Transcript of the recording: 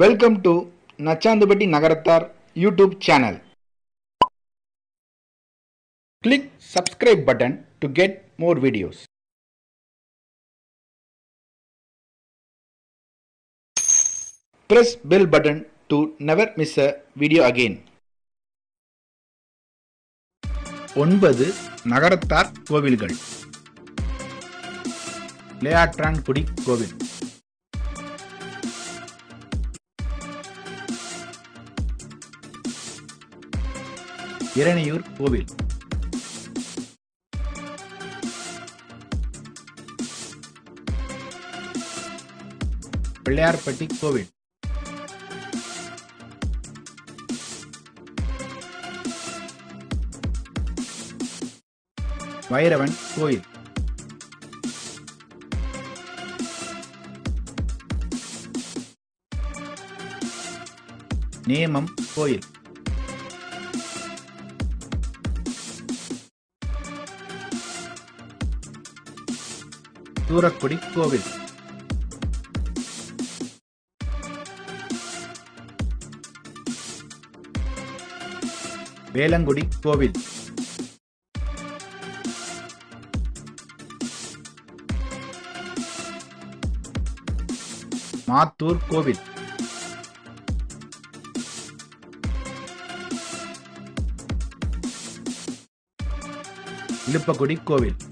welcome to Nachanthupatti Nagarathar YouTube channel click subscribe button to get more videos press bell button to never miss a video again ஒன்பது நகரத்தார் கோவில்கள் லேயாற்றான்குடி கோவில் இரணியூர் கோவில் பிள்ளையார்பட்டி கோவில் வைரவன் கோயில் நேமம் கோயில் தூரக்குடி கோவில் வேலங்குடி கோவில் மாத்தூர் கோவில் இலுப்பக்குடி கோவில்